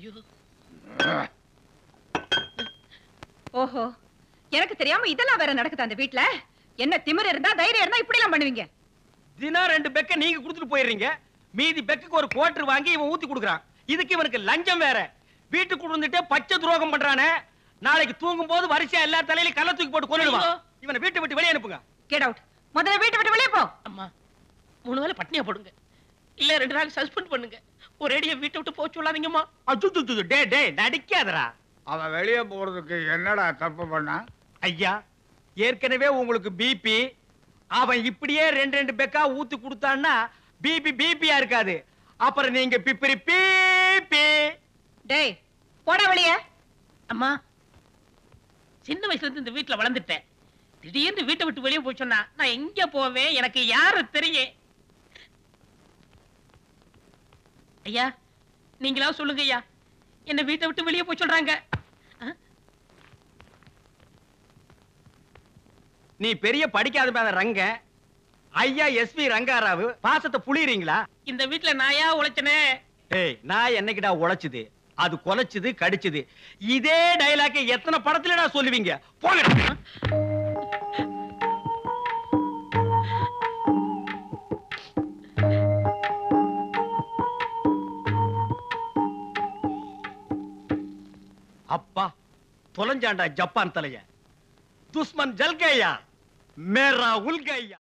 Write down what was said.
ஐயோ ஓஹோ எனக்கு தெரியாம இதெல்லாம் வேற நடக்குது அந்த வீட்ல என்ன திமிரு இருந்தா தைரியம் இருந்தா இப்படி எல்லாம் பண்ணுவீங்க தினம் ரெண்டு பெக்க நீங்க கொடுத்துட்டு போயிடுறீங்க மீதி பெக்குக்கு ஒரு குவார்டர் வாங்கி இவன் ஊத்தி கொடுக்குறான் இதுக்கு இவனுக்கு லஞ்சம் வேற வீட்டுக்கு வந்துட்டு பச்சை துரோகம் பண்றானே நாளைக்கு தூங்கும் போது வரிசையா எல்லா தலையிலும் கள்ள தூக்கி போட்டு கொண்டுடுவான் ஐயோ. இவனை வீட்டை விட்டு வெளியே அனுப்புங்க கெட் அவுட் முதல்ல வீட்டை விட்டு வெளியே போ அம்மா மூணு வேளை பட்னியா போடுங்க இல்ல ரெண்டு நாள் சஸ்பெண்ட் பண்ணுங்க ஒரேடியா வீட்டை விட்டு போக சொல்லாதீங்கம்மா அச்சுச்சுச்சு, டே டே நடிக்காதடா அவன் வெளியே போறதுக்கு என்னடா தப்பு பண்ணா ஐயா ஏற்கனவே உங்களுக்கு பிபி அவன் இப்படியே ரெண்டு ரெண்டு பெக்கா ஊத்தி கொடுத்தான்னா பிபி பிபியா இருக்காது அப்புறம் நீங்க பிப்பிரி பீப்பி டேய் போடா வெளியே அம்மா சின்ன வயசுல இருந்து இந்த வீட்டுல வளர்ந்துட்டேன் திடீர்னு வீட்டை விட்டு வெளியே போய் சொன்னா நான் எங்க போவேன் எனக்கு யாரு தெரியும் ஐயா நீங்களா சொல்லுங்க ஐயா என்ன வீட்டை விட்டு வெளியே போய் சொல்றாங்க ஆ? நீ பெரிய படிக்காத மேல ரங்க ஐயா எஸ்பி ரங்காராவு பாசத்தை புளியறீங்களா இந்த வீட்டுல நாயா உழைச்சனே ஏய் நான் என்னைக்குடா உழைச்சுது அது கொலைச்சுது கடிச்சுது இதே டைலாக் எத்தனை படத்துலடா சொல்லுவீங்க போங்க அப்பா தொலைஞ்சாண்டா ஜப்பான் தலைய துஸ்மன் ஜல்கையா மேரா உல்கையா